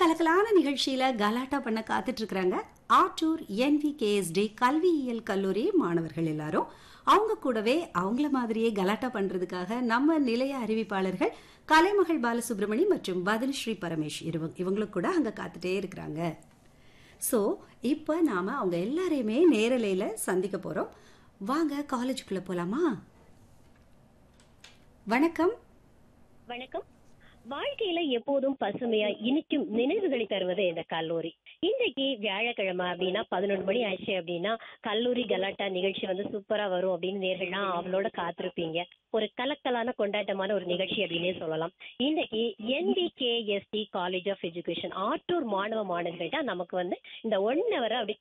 கலக்கலான நிகழ்ச்சியில கலாட்டா பண்ண காத்துட்டு இருக்கிறாங்க ஆற்றூர் என்விகேஎஸ்டி கல்வியியல் கல்லூரி மாணவர்கள் எல்லாரும் அவங்க கூடவே அவங்கள மாதிரியே கலாட்டா பண்றதுக்காக நம்ம நிலைய அறிவிப்பாளர்கள் கலைமகள் பாலசுப்ரமணி மற்றும் பதில் ஸ்ரீ பரமேஷ் இவங்க இவங்களும் கூட அங்க காத்துட்டே இருக்கிறாங்க ஸோ இப்போ நாம அவங்க எல்லாரையுமே நேரலையில சந்திக்க போறோம் வாங்க காலேஜுக்குள்ள போலாமா வணக்கம் வணக்கம் வாழ்க்கையில எப்போதும் பசுமையா இனிக்கும் நினைவுகளை தருவது இந்த கல்லூரி இன்றைக்கு வியாழக்கிழமை அப்படின்னா பதினொன்று மணி ஆயிடுச்சு அப்படின்னா கல்லூரி கலாட்டா நிகழ்ச்சி வந்து சூப்பரா வரும் அப்படின்னு நேர்கள்லாம் அவளோட காத்திருப்பீங்க ஒரு கலக்கலான கொண்டாட்டமான ஒரு நிகழ்ச்சி அப்படின்னே சொல்லலாம் இன்றைக்கு NVKSD college of education Attur மாணவ மாணவிகள் தான் நமக்கு வந்து இந்த ஒன் ஹவர் அப்படி